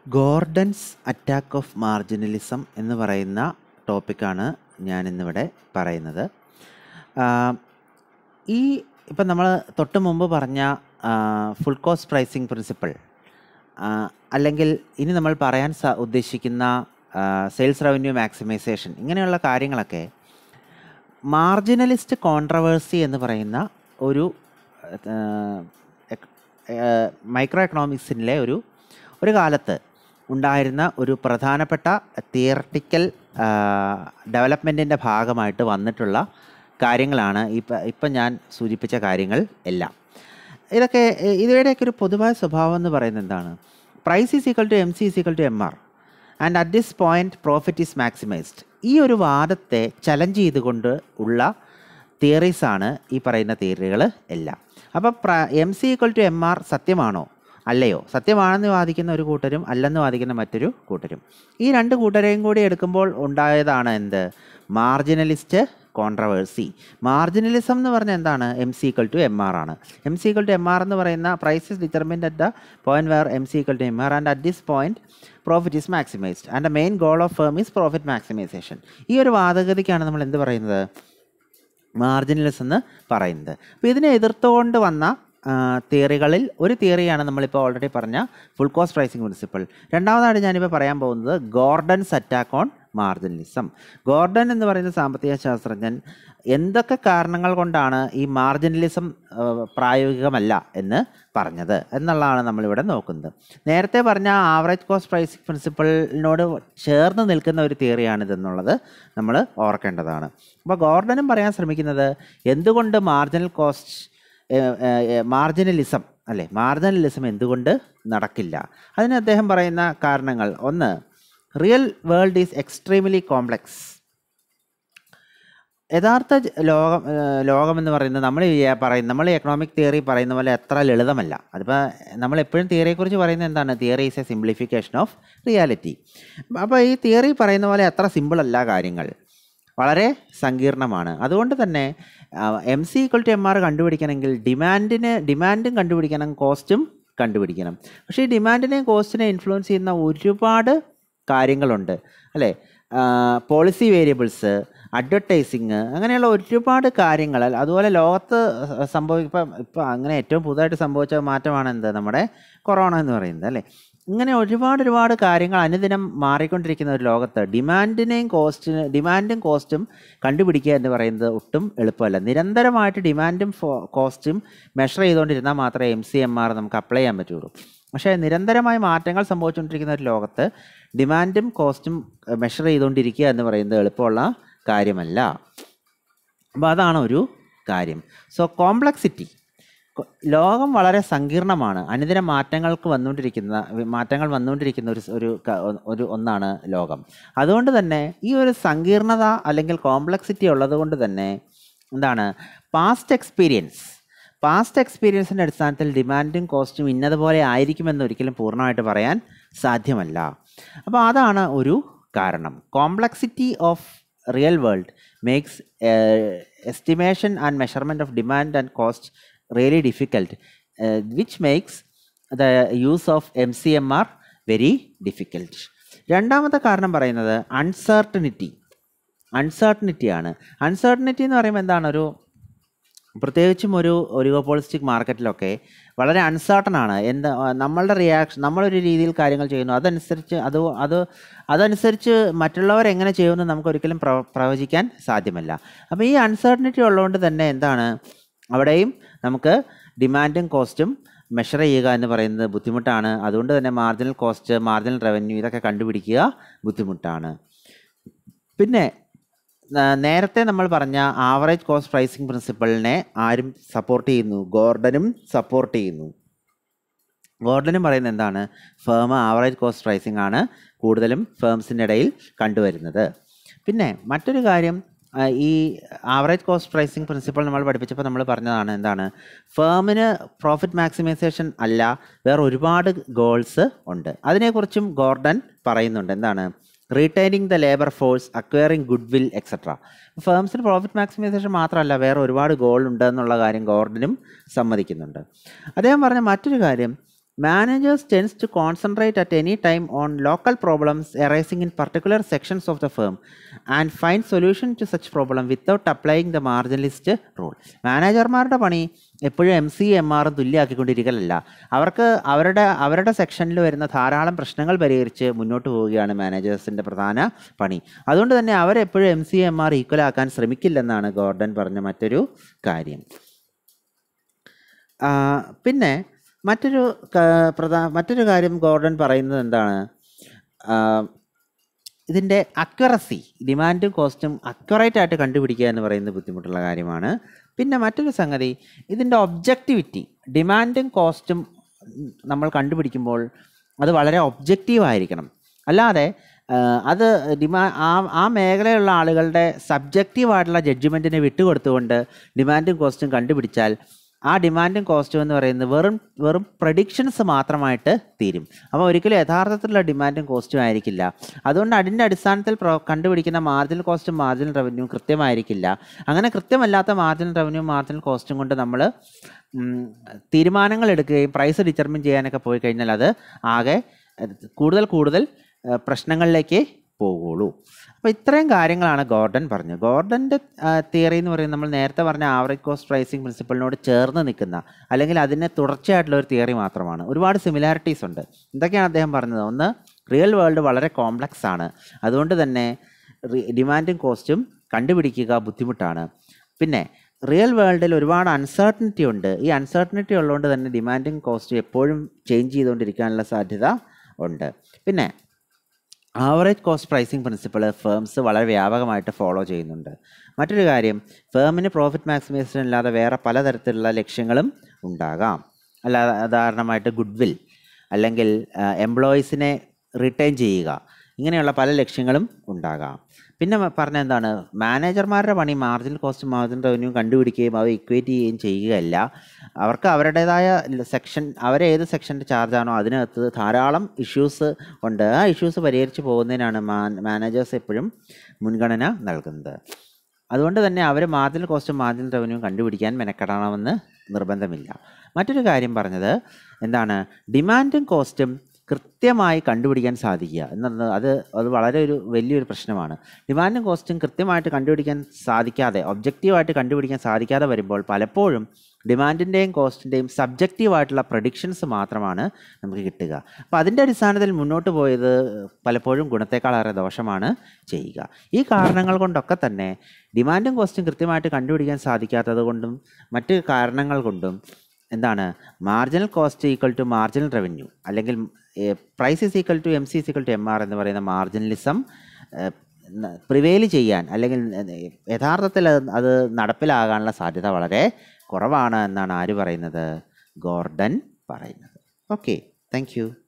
Gordon's attack of മാർജിനലിസം എന്ന് പറയുന്ന ടോപ്പിക്കാണ് ഞാനിന്നിവിടെ പറയുന്നത് ഈ ഇപ്പം നമ്മൾ തൊട്ട് മുമ്പ് പറഞ്ഞ ഫുൾ കോസ്റ്റ് പ്രൈസിങ് പ്രിൻസിപ്പിൾ അല്ലെങ്കിൽ ഇനി നമ്മൾ പറയാൻ സ ഉദ്ദേശിക്കുന്ന സെയിൽസ് റവന്യൂ മാക്സിമൈസേഷൻ ഇങ്ങനെയുള്ള കാര്യങ്ങളൊക്കെ മാർജിനലിസ്റ്റ് കോൺട്രവേഴ്സി എന്ന് പറയുന്ന ഒരു മൈക്രോ എക്കണോമിക്സിലെ ഒരു ഒരു കാലത്ത് ഉണ്ടായിരുന്ന ഒരു പ്രധാനപ്പെട്ട തിയറട്ടിക്കൽ ഡെവലപ്മെൻറ്റിൻ്റെ ഭാഗമായിട്ട് വന്നിട്ടുള്ള കാര്യങ്ങളാണ് ഇപ്പം ഇപ്പം ഞാൻ സൂചിപ്പിച്ച കാര്യങ്ങൾ എല്ലാം ഇതൊക്കെ ഇവയുടെയൊക്കെ ഒരു പൊതുവായ സ്വഭാവം എന്ന് പറയുന്നത് എന്താണ് price is equal to M C is equal to M R and at this point profit is maximized ഈ ഒരു വാദത്തെ ചലഞ്ച് ചെയ്തുകൊണ്ട് ഉള്ള തിയറീസാണ് ഈ പറയുന്ന തിയറികൾ എല്ലാം അപ്പോൾ പ്ര M C equal to M R സത്യമാണോ അല്ലയോ സത്യമാണെന്ന് വാദിക്കുന്ന ഒരു കൂട്ടരും അല്ലെന്ന് വാദിക്കുന്ന മറ്റൊരു കൂട്ടരും ഈ രണ്ട് കൂട്ടരെയും കൂടി എടുക്കുമ്പോൾ ഉണ്ടായതാണ് എന്ത് മാർജിനലിസ്റ്റ് കോൺട്രവേഴ്സി മാർജിനലിസം എന്ന് പറഞ്ഞാൽ എന്താണ് M C equal to M R ആണ് M C equal to M R എന്ന് പറയുന്ന price is determined at the point where M C equal to M R and at this point profit is maximized and the main goal of firm is profit maximization ഈ ഒരു വാദഗതിക്കാണ് നമ്മൾ എന്ത് പറയുന്നത് മാർജിനലിസം എന്ന് പറയുന്നത് അപ്പോൾ ഇതിനെ എതിർത്തുകൊണ്ട് വന്ന തിയറികളിൽ ഒരു തിയറിയാണ് നമ്മളിപ്പോൾ ഓൾറെഡി പറഞ്ഞ ഫുൾ കോസ്റ്റ് പ്രൈസിംഗ് പ്രിൻസിപ്പിൾ രണ്ടാമതായിട്ട് ഞാനിപ്പോൾ പറയാൻ പോകുന്നത് Gordon's attack on marginalism Gordon എന്ന് പറയുന്ന സാമ്പത്തിക ശാസ്ത്രജ്ഞൻ എന്തൊക്കെ കാരണങ്ങൾ കൊണ്ടാണ് ഈ മാർജിനലിസം പ്രായോഗികമല്ല എന്ന് പറഞ്ഞത് എന്നുള്ളതാണ് നമ്മളിവിടെ നോക്കുന്നത് നേരത്തെ പറഞ്ഞ ആവറേജ് കോസ്റ്റ് പ്രൈസിംഗ് പ്രിൻസിപ്പിളിനോട് ചേർന്ന് നിൽക്കുന്ന ഒരു തിയറിയാണിതെന്നുള്ളത് നമ്മൾ ഓർക്കേണ്ടതാണ് അപ്പോൾ ഗോർഡനും പറയാൻ ശ്രമിക്കുന്നത് എന്തുകൊണ്ട് മാർജിനൽ കോസ്റ്റ് മാർജിനലിസം അല്ലേ മാർജിനലിസം എന്തുകൊണ്ട് നടക്കില്ല അതിന് അദ്ദേഹം പറയുന്ന കാരണങ്ങൾ ഒന്ന് real world is extremely complex യഥാർത്ഥ ലോകം ലോകം എന്ന് പറയുന്നത് നമ്മൾ പറയുന്ന നമ്മൾ എക്കണോമിക് തിയറി പറയുന്ന പോലെ എത്ര ലളിതമല്ല അതിപ്പോൾ നമ്മൾ എപ്പോഴും തിയറിയെക്കുറിച്ച് പറയുന്നത് എന്താണ് theory is a simplification of reality അപ്പോൾ ഈ തിയറി പറയുന്ന പോലെ അത്ര സിമ്പിളല്ല കാര്യങ്ങൾ വളരെ സങ്കീർണമാണ് അതുകൊണ്ട് തന്നെ M C equal to M R കണ്ടുപിടിക്കണമെങ്കിൽ ഡിമാൻഡിന് ഡിമാൻഡും കണ്ടുപിടിക്കണം കോസ്റ്റും കണ്ടുപിടിക്കണം പക്ഷേ ഈ ഡിമാൻഡിനെയും കോസ്റ്റിനെ ഇൻഫ്ലുവൻസ് ചെയ്യുന്ന ഒരുപാട് കാര്യങ്ങളുണ്ട് അല്ലേ പോളിസി വേരിയബിൾസ് അഡ്വർടൈസിങ് അങ്ങനെയുള്ള ഒരുപാട് കാര്യങ്ങൾ അതുപോലെ ലോകത്ത് സംഭവിക്കും ഇപ്പം ഇപ്പം അങ്ങനെ ഏറ്റവും പുതുതായിട്ട് സംഭവിച്ച മാറ്റമാണ് എന്ത് നമ്മുടെ കൊറോണ എന്ന് പറയുന്നത് അല്ലേ ഇങ്ങനെ ഒരുപാട് ഒരുപാട് കാര്യങ്ങൾ അനുദിനം മാറിക്കൊണ്ടിരിക്കുന്ന ഒരു ലോകത്ത് ഡിമാൻഡിനെയും കോസ്റ്റിന് ഡിമാൻഡും കോസ്റ്റും കണ്ടുപിടിക്കുക എന്ന് പറയുന്നത് ഒട്ടും എളുപ്പമല്ല നിരന്തരമായിട്ട് ഡിമാൻഡും കോസ്റ്റും മെഷർ ചെയ്തുകൊണ്ടിരുന്നാൽ മാത്രമേ എം സി എം ആർ നമുക്ക് അപ്ലൈ ചെയ്യാൻ പറ്റുള്ളൂ പക്ഷേ നിരന്തരമായ മാറ്റങ്ങൾ സംഭവിച്ചുകൊണ്ടിരിക്കുന്ന ഒരു ലോകത്ത് ഡിമാൻഡും കോസ്റ്റും മെഷർ ചെയ്തുകൊണ്ടിരിക്കുക എന്ന് പറയുന്നത് എളുപ്പമുള്ള കാര്യമല്ല അപ്പോൾ അതാണ് ഒരു കാര്യം സോ കോംപ്ലക്സിറ്റി ലോകം വളരെ സങ്കീർണമാണ് അനുദിന മാറ്റങ്ങൾക്ക് വന്നുകൊണ്ടിരിക്കുന്ന മാറ്റങ്ങൾ വന്നുകൊണ്ടിരിക്കുന്ന ഒരു ഒരു ഒരു ഒന്നാണ് ലോകം അതുകൊണ്ട് തന്നെ ഈ ഒരു സങ്കീർണത അല്ലെങ്കിൽ കോംപ്ലക്സിറ്റി ഉള്ളത് കൊണ്ട് തന്നെ എന്താണ് പാസ്റ്റ് എക്സ്പീരിയൻസ് പാസ്റ്റ് എക്സ്പീരിയൻസിൻ്റെ അടിസ്ഥാനത്തിൽ ഡിമാൻഡും കോസ്റ്റും ഇന്നതുപോലെ ആയിരിക്കുമെന്ന് ഒരിക്കലും പൂർണ്ണമായിട്ട് പറയാൻ സാധ്യമല്ല അപ്പോൾ അതാണ് ഒരു കാരണം complexity of real world makes estimation and measurement of demand and cost really difficult which makes the use of M C M R very difficult രണ്ടാമത്തെ കാരണം പറയുന്നത് അൺസർട്ടനിറ്റി അൺസർട്ടനിറ്റിയാണ് അൺസർട്ടനിറ്റി എന്ന് പറയുമ്പോൾ എന്താണ് ഒരു പ്രത്യേകിച്ചും ഒരു ഒലിഗോപോളിസ്റ്റിക് മാർക്കറ്റിലൊക്കെ വളരെ അൺസർട്ടൺ ആണ് എന്താ നമ്മളുടെ റിയാക്ഷൻ നമ്മളൊരു രീതിയിൽ കാര്യങ്ങൾ ചെയ്യുന്നു അതനുസരിച്ച് അത് അത് അതനുസരിച്ച് മറ്റുള്ളവർ എങ്ങനെ ചെയ്യുമെന്ന് നമുക്ക് ഒരിക്കലും പ്ര പ്രവചിക്കാൻ സാധ്യമല്ല അപ്പോൾ ഈ അൺസർട്ടനിറ്റി ഉള്ളതുകൊണ്ട് തന്നെ എന്താണ് അവിടെയും നമുക്ക് ഡിമാൻഡും കോസ്റ്റും മെഷർ ചെയ്യുക എന്ന് പറയുന്നത് ബുദ്ധിമുട്ടാണ് അതുകൊണ്ട് തന്നെ മാർജിനൽ കോസ്റ്റ് മാർജിനൽ റവന്യൂ ഇതൊക്കെ കണ്ടുപിടിക്കുക ബുദ്ധിമുട്ടാണ് പിന്നെ നേരത്തെ നമ്മൾ പറഞ്ഞ ആവറേജ് കോസ്റ്റ് പ്രൈസിംഗ് പ്രിൻസിപ്പളിനെ ആരും സപ്പോർട്ട് ചെയ്യുന്നു ഗോർഡനും സപ്പോർട്ട് ചെയ്യുന്നു ഗോർഡനും പറയുന്നത് എന്താണ് ഫേം ആവറേജ് കോസ്റ്റ് പ്രൈസിംഗ് ആണ് കൂടുതലും ഫേംസിൻ്റെ ഇടയിൽ കണ്ടുവരുന്നത് പിന്നെ മറ്റൊരു കാര്യം ഈ ആവറേജ് കോസ്റ്റ് പ്രൈസിംഗ് പ്രിൻസിപ്പിൾ നമ്മൾ പഠിപ്പിച്ചപ്പോൾ നമ്മൾ പറഞ്ഞതാണ് എന്താണ് ഫേമിന് പ്രോഫിറ്റ് മാക്സിമൈസേഷൻ അല്ല വേറെ ഒരുപാട് ഗോൾസ് ഉണ്ട് അതിനെക്കുറിച്ചും ഗോർഡൻ പറയുന്നുണ്ട് എന്താണ് retaining the labour force acquiring goodwill etcetera ഫേംസിന് പ്രോഫിറ്റ് മാക്സിമൈസേഷൻ മാത്രമല്ല വേറെ ഒരുപാട് ഗോൾ ഉണ്ട് എന്നുള്ള കാര്യം ഗോർഡനും സമ്മതിക്കുന്നുണ്ട് അദ്ദേഹം പറഞ്ഞ മറ്റൊരു കാര്യം managers tends to concentrate at any time on local problems arising in particular sections of the firm and find solution to such problem without applying the marginalist rule മാനേജർമാരുടെ പണി എപ്പോഴും എം സി എം ആറും തുല്യമാക്കിക്കൊണ്ടിരിക്കലല്ല അവർക്ക് അവരുടെ അവരുടെ സെക്ഷനിൽ വരുന്ന ധാരാളം പ്രശ്നങ്ങൾ പരിഹരിച്ച് മുന്നോട്ട് പോവുകയാണ് മാനേജേഴ്സിൻ്റെ പ്രധാന പണി അതുകൊണ്ട് തന്നെ അവരെപ്പോഴും M C M R equal ആക്കാൻ ശ്രമിക്കില്ലെന്നാണ് ഗോർഡൻ പറഞ്ഞ മറ്റൊരു കാര്യം ആ, പിന്നെ മറ്റൊരു ക- പ്രധാ മറ്റൊരു കാര്യം ഗോർഡൻ പറയുന്നത് എന്താണ് ആ, ഇതിൻ്റെ അക്യുറസി ഡിമാൻഡും കോസ്റ്റും അക്യുറേറ്റ് ആയിട്ട് കണ്ടുപിടിക്കുക എന്ന് പറയുന്നത് ബുദ്ധിമുട്ടുള്ള കാര്യമാണ് പിന്നെ മറ്റൊരു സംഗതി ഇതിൻ്റെ ഒബ്ജക്റ്റിവിറ്റി ഡിമാൻഡും കോസ്റ്റും നമ്മൾ കണ്ടുപിടിക്കുമ്പോൾ അത് വളരെ ഒബ്ജക്റ്റീവ് ആയിരിക്കണം അല്ലാതെ ആ, അത് ഡിമാ ആ ആ മേഖലയിലുള്ള ആളുകളുടെ സബ്ജക്റ്റീവായിട്ടുള്ള ജഡ്ജ്മെൻറ്റിനെ വിട്ടുകൊടുത്തുകൊണ്ട് ഡിമാൻഡും കോസ്റ്റും കണ്ടുപിടിച്ചാൽ ആ ഡിമാൻഡും കോസ്റ്റും എന്ന് പറയുന്നത് വെറും വെറും പ്രഡിക്ഷൻസ് മാത്രമായിട്ട് തീരും അപ്പോൾ ഒരിക്കലും യഥാർത്ഥത്തിലുള്ള ഡിമാൻഡും കോസ്റ്റും ആയിരിക്കില്ല അതുകൊണ്ട് അതിൻ്റെ അടിസ്ഥാനത്തിൽ പ്രോ കണ്ടുപിടിക്കുന്ന മാർജിനൽ കോസ്റ്റും മാർജിനൽ റവന്യൂ കൃത്യമായിരിക്കില്ല അങ്ങനെ കൃത്യമല്ലാത്ത മാർജിനൽ റവന്യൂ മാർജിനൽ കോസ്റ്റും കൊണ്ട് നമ്മൾ തീരുമാനങ്ങൾ എടുക്കുകയും പ്രൈസ് ഡിറ്റർമിൻ ചെയ്യാനൊക്കെ പോയി കഴിഞ്ഞാൽ അത് ആകെ അഹ് കൂടുതൽ കൂടുതൽ അഹ് പ്രശ്നങ്ങളിലേക്ക് പോകുള്ളൂ അപ്പോൾ ഇത്രയും കാര്യങ്ങളാണ് ഗോർഡൻ പറഞ്ഞത് ഗോർഡൻ്റെ തിയറി എന്ന് പറയുന്നത് നമ്മൾ നേരത്തെ പറഞ്ഞ ആവറേജ് കോസ്റ്റ് പ്രൈസിങ് പ്രിൻസിപ്പളിനോട് ചേർന്ന് നിൽക്കുന്ന അല്ലെങ്കിൽ അതിനെ തുടർച്ചയായിട്ടുള്ള ഒരു തിയറി മാത്രമാണ് ഒരുപാട് സിമിലാരിറ്റീസ് ഉണ്ട് എന്തൊക്കെയാണ് അദ്ദേഹം പറഞ്ഞത് ഒന്ന് റിയൽ വേൾഡ് വളരെ കോംപ്ലക്സ് ആണ് അതുകൊണ്ട് തന്നെ ഡിമാൻഡും കോസ്റ്റും കണ്ടുപിടിക്കുക ബുദ്ധിമുട്ടാണ് പിന്നെ റിയൽ വേൾഡിൽ ഒരുപാട് അൺസർട്ടനിറ്റി ഉണ്ട് ഈ അൺസർട്ടനിറ്റി ഉള്ളതുകൊണ്ട് തന്നെ ഡിമാൻഡും കോസ്റ്റും എപ്പോഴും ചേഞ്ച് ചെയ്തുകൊണ്ടിരിക്കാനുള്ള സാധ്യത ഉണ്ട് പിന്നെ average cost pricing principle firms വളരെ വ്യാപകമായിട്ട് ഫോളോ ചെയ്യുന്നുണ്ട് മറ്റൊരു കാര്യം ഫേമിന് പ്രോഫിറ്റ് മാക്സിമൈസേഷൻ അല്ലാതെ വേറെ പലതരത്തിലുള്ള ലക്ഷ്യങ്ങളും ഉണ്ടാകാം അല്ലാതെ ഉദാഹരണമായിട്ട് ഗുഡ് വിൽ അല്ലെങ്കിൽ എംപ്ലോയീസിനെ റിട്ടേൺ ചെയ്യുക ഇങ്ങനെയുള്ള പല ലക്ഷ്യങ്ങളും ഉണ്ടാകാം പിന്നെ മ- പറഞ്ഞ എന്താണ് മാനേജർമാരുടെ പണി മാർജിനൽ കോസ്റ്റ് മാർജിൻ റവന്യൂ കണ്ടുപിടിക്കുകയും അവ ഇക്വേറ്റ് ചെയ്യുകയും ചെയ്യുകയല്ല അവർക്ക് അവരുടേതായ സെക്ഷൻ അവരേത് സെക്ഷൻ്റെ ചാർജാണോ അതിനകത്ത് ധാരാളം ഇഷ്യൂസ് ഉണ്ട് ആ ഇഷ്യൂസ് പരിഹരിച്ച് പോകുന്നതിനാണ് മാനേജേഴ്സ് എപ്പോഴും മുൻഗണന നൽകുന്നത് അതുകൊണ്ട് തന്നെ അവർ മാർജിനൽ കോസ്റ്റും മാർജിനൽ റവന്യൂ കണ്ടുപിടിക്കാൻ മെനക്കെടണമെന്ന് നിർബന്ധമില്ല മറ്റൊരു കാര്യം പറഞ്ഞത് എന്താണ് ഡിമാൻഡും കോസ്റ്റും കൃത്യമായി കണ്ടുപിടിക്കാൻ സാധിക്കുക എന്നത് അത് അത് വളരെ ഒരു വലിയൊരു പ്രശ്നമാണ് ഡിമാൻഡും കോസ്റ്റും കൃത്യമായിട്ട് കണ്ടുപിടിക്കാൻ സാധിക്കാതെ ഒബ്ജക്റ്റീവായിട്ട് കണ്ടുപിടിക്കാൻ സാധിക്കാതെ വരുമ്പോൾ പലപ്പോഴും ഡിമാൻഡിൻ്റെയും കോസ്റ്റിൻ്റെയും സബ്ജക്റ്റീവായിട്ടുള്ള പ്രഡിക്ഷൻസ് മാത്രമാണ് നമുക്ക് കിട്ടുക അപ്പോൾ അതിൻ്റെ അടിസ്ഥാനത്തിൽ മുന്നോട്ട് പോയത് പലപ്പോഴും ഗുണത്തേക്കാളേറെ ദോഷമാണ് ചെയ്യുക ഈ കാരണങ്ങൾ കൊണ്ടൊക്കെ തന്നെ ഡിമാൻഡും കോസ്റ്റും കൃത്യമായിട്ട് കണ്ടുപിടിക്കാൻ സാധിക്കാത്തത് കൊണ്ടും മറ്റ് കാരണങ്ങൾ കൊണ്ടും എന്താണ് marginal cost equal to marginal revenue അല്ലെങ്കിൽ price is equal to M C equal to M R എന്ന് പറയുന്ന മാർജിനലിസം പ്രിവെയിൽ ചെയ്യാൻ അല്ലെങ്കിൽ ഏഹ്, യഥാർത്ഥത്തിൽ അത് അത് നടപ്പിലാകാനുള്ള സാധ്യത വളരെ കുറവാണ് എന്നാണ് ആര് പറയുന്നത് ഗോർഡൻ പറയുന്നത് ഓക്കെ താങ്ക് യു